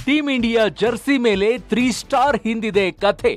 team India jersey ಮೇಲೆ three star ಹಿಂದಿದೆ ಕಥೆ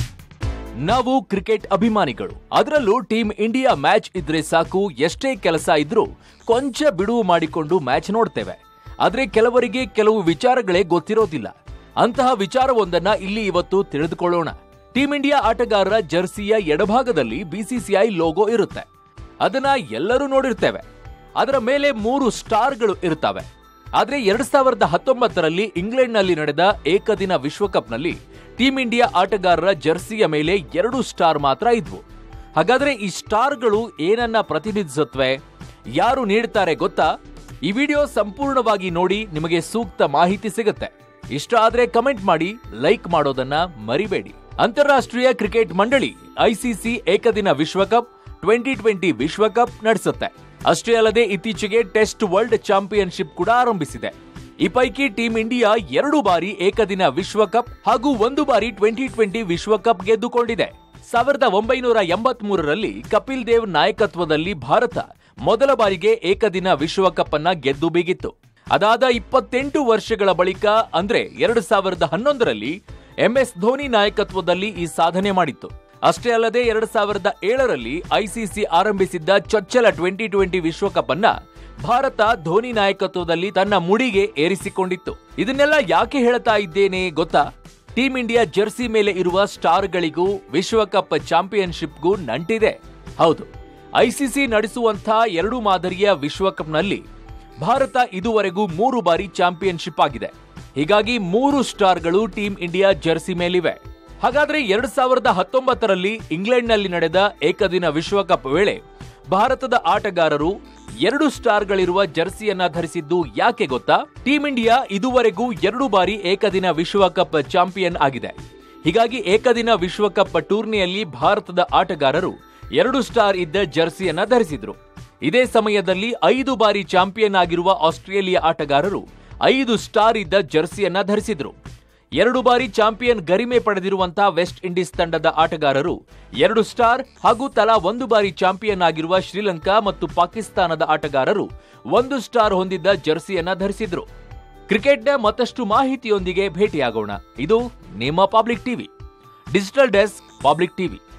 ನಾವು ಕ್ರಿಕೆಟ್ ಅಭಿಮಾನಿಗಳು ಅದರಲ್ಲೂ ಟೀಂ ಇಂಡಿಯಾ ಮ್ಯಾಚ್ ಇದ್ರೆ ಸಾಕು ಎಷ್ಟೇ ಕೆಲಸ ಇದ್ರೂ ಕೊಂಚ ಬಿಡುವು ಮಾಡಿಕೊಂಡು ಮ್ಯಾಚ್ ನೋಡ್ತೇವೆ ಆದ್ರೆ ಕೆಲವರಿಗೆ ಕೆಲವು ವಿಚಾರಗಳೇ ಗೊತ್ತಿರೋದಿಲ್ಲ ಅಂತಹ ವಿಚಾರವೊಂದನ್ನ ಇಲ್ಲಿ ಇವತ್ತು ತಿಳಿದುಕೊಳ್ಳೋಣ ಟೀಂ ಇಂಡಿಯಾ ಆಟಗಾರರ ಜರ್ಸಿಯ ಎಡಭಾಗದಲ್ಲಿ ಬಿಸಿಸಿಐ ಲೋಗೋ ಇರುತ್ತೆ ಅದನ್ನ ಎಲ್ಲರೂ ನೋಡಿರ್ತೇವೆ ಅದರ ಮೇಲೆ ಮೂರು ಸ್ಟಾರ್ಗಳು ಇರ್ತವೆ ಆದ್ರೆ ಎರಡ್ ಸಾವಿರದ ಹತ್ತೊಂಬತ್ತರಲ್ಲಿ ಇಂಗ್ಲೆಂಡ್ನಲ್ಲಿ ನಡೆದ ಏಕದಿನ ವಿಶ್ವಕಪ್ನಲ್ಲಿ ಟೀಂ ಇಂಡಿಯಾ ಆಟಗಾರರ ಜರ್ಸಿಯ ಮೇಲೆ ಎರಡು ಸ್ಟಾರ್ ಮಾತ್ರ ಇದ್ವು ಹಾಗಾದ್ರೆ ಈ ಸ್ಟಾರ್ಗಳು ಏನನ್ನ ಪ್ರತಿನಿಧಿಸುತ್ತವೆ ಯಾರು ನೀಡ್ತಾರೆ ಗೊತ್ತಾ ಈ ವಿಡಿಯೋ ಸಂಪೂರ್ಣವಾಗಿ ನೋಡಿ ನಿಮಗೆ ಸೂಕ್ತ ಮಾಹಿತಿ ಸಿಗುತ್ತೆ ಇಷ್ಟ ಆದ್ರೆ ಕಮೆಂಟ್ ಮಾಡಿ ಲೈಕ್ ಮಾಡೋದನ್ನ ಮರಿಬೇಡಿ ಅಂತಾರಾಷ್ಟ್ರೀಯ ಕ್ರಿಕೆಟ್ ಮಂಡಳಿ ಐಸಿಸಿ ಏಕದಿನ ವಿಶ್ವಕಪ್ ಟ್ವೆಂಟಿ ಟ್ವೆಂಟಿ ವಿಶ್ವಕಪ್ ನಡೆಸುತ್ತೆ ಅಷ್ಟೇ ಅಲ್ಲದೆ ಇತ್ತೀಚೆಗೆ ಟೆಸ್ಟ್ ವರ್ಲ್ಡ್ ಚಾಂಪಿಯನ್ಶಿಪ್ ಕೂಡ ಆರಂಭಿಸಿದೆ ಈ ಪೈಕಿ ಟೀಂ ಇಂಡಿಯಾ ಎರಡು ಬಾರಿ ಏಕದಿನ ವಿಶ್ವಕಪ್ ಹಾಗೂ ಒಂದು ಬಾರಿ ಟ್ವೆಂಟಿ ಟ್ವೆಂಟಿ ವಿಶ್ವಕಪ್ ಗೆದ್ದುಕೊಂಡಿದೆ ಸಾವಿರದ ಒಂಬೈನೂರ ಎಂಬತ್ ಮೂರರಲ್ಲಿ ಕಪಿಲ್ ದೇವ್ ನಾಯಕತ್ವದಲ್ಲಿ ಭಾರತ ಮೊದಲ ಬಾರಿಗೆ ಏಕದಿನ ವಿಶ್ವಕಪ್ ಅನ್ನ ಗೆದ್ದು ಬೀಗಿತ್ತು ಅದಾದ ಇಪ್ಪತ್ತೆಂಟು ವರ್ಷಗಳ ಬಳಿಕ ಅಂದ್ರೆ ಎರಡು ಸಾವಿರದ ಹನ್ನೊಂದರಲ್ಲಿ ಎಂಎಸ್ ಧೋನಿ ನಾಯಕತ್ವದಲ್ಲಿ ಈ ಸಾಧನೆ ಮಾಡಿತ್ತು ಅಷ್ಟೇ ಅಲ್ಲದೆ ಎರಡ್ ಸಾವಿರದ ಏಳರಲ್ಲಿ ಐಸಿಸಿ ಆರಂಭಿಸಿದ್ದ ಚೊಚ್ಚಲ ಟ್ವೆಂಟಿ ಟ್ವೆಂಟಿ ವಿಶ್ವಕಪ್ ಅನ್ನ ಭಾರತ ಧೋನಿ ನಾಯಕತ್ವದಲ್ಲಿ ತನ್ನ ಮುಡಿಗೆ ಏರಿಸಿಕೊಂಡಿತ್ತು ಇದನ್ನೆಲ್ಲ ಯಾಕೆ ಹೇಳ್ತಾ ಇದ್ದೇನೆ ಗೊತ್ತಾ ಟೀಂ ಇಂಡಿಯಾ ಜರ್ಸಿ ಮೇಲೆ ಇರುವ ಸ್ಟಾರ್ಗಳಿಗೂ ವಿಶ್ವಕಪ್ ಚಾಂಪಿಯನ್ಶಿಪ್ಗೂ ನಂಟಿದೆ ಹೌದು ಐಸಿಸಿ ನಡೆಸುವಂತಹ ಎರಡು ಮಾದರಿಯ ವಿಶ್ವಕಪ್ನಲ್ಲಿ ಭಾರತ ಇದುವರೆಗೂ ಮೂರು ಬಾರಿ ಚಾಂಪಿಯನ್ಶಿಪ್ ಆಗಿದೆ ಹೀಗಾಗಿ ಮೂರು ಸ್ಟಾರ್ಗಳು ಟೀಂ ಇಂಡಿಯಾ ಜರ್ಸಿ ಮೇಲಿವೆ ಹಾಗಾದ್ರೆ ಎರಡ್ ಸಾವಿರದ ಹತ್ತೊಂಬತ್ತರಲ್ಲಿ ಇಂಗ್ಲೆಂಡ್ನಲ್ಲಿ ನಡೆದ ಏಕದಿನ ವಿಶ್ವಕಪ್ ವೇಳೆ ಭಾರತದ ಆಟಗಾರರು ಎರಡು ಸ್ಟಾರ್ಗಳಿರುವ ಜರ್ಸಿಯನ್ನ ಧರಿಸಿದ್ದು ಯಾಕೆ ಗೊತ್ತಾ ಟೀಂ ಇಂಡಿಯಾ ಇದುವರೆಗೂ ಎರಡು ಬಾರಿ ಏಕದಿನ ವಿಶ್ವಕಪ್ ಚಾಂಪಿಯನ್ ಆಗಿದೆ ಹೀಗಾಗಿ ಏಕದಿನ ವಿಶ್ವಕಪ್ ಟೂರ್ನಿಯಲ್ಲಿ ಭಾರತದ ಆಟಗಾರರು ಎರಡು ಸ್ಟಾರ್ ಇದ್ದ ಜರ್ಸಿಯನ್ನ ಧರಿಸಿದ್ರು ಇದೇ ಸಮಯದಲ್ಲಿ ಐದು ಬಾರಿ ಚಾಂಪಿಯನ್ ಆಗಿರುವ ಆಸ್ಟ್ರೇಲಿಯಾ ಆಟಗಾರರು ಐದು ಸ್ಟಾರ್ ಇದ್ದ ಜರ್ಸಿಯನ್ನ ಧರಿಸಿದ್ರು ಎರಡು ಬಾರಿ ಚಾಂಪಿಯನ್ ಗರಿಮೆ ಪಡೆದಿರುವಂತಹ ವೆಸ್ಟ್ ಇಂಡೀಸ್ ತಂಡದ ಆಟಗಾರರು ಎರಡು ಸ್ಟಾರ್ ಹಾಗೂ ತಲಾ ಒಂದು ಬಾರಿ ಚಾಂಪಿಯನ್ ಆಗಿರುವ ಶ್ರೀಲಂಕಾ ಮತ್ತು ಪಾಕಿಸ್ತಾನದ ಆಟಗಾರರು ಒಂದು ಸ್ಟಾರ್ ಹೊಂದಿದ್ದ ಜರ್ಸಿಯನ್ನ ಧರಿಸಿದ್ರು ಕ್ರಿಕೆಟ್ನ ಮತ್ತಷ್ಟು ಮಾಹಿತಿಯೊಂದಿಗೆ ಭೇಟಿಯಾಗೋಣ ಇದು ನಿಮ್ಮ public TV digital desk public TV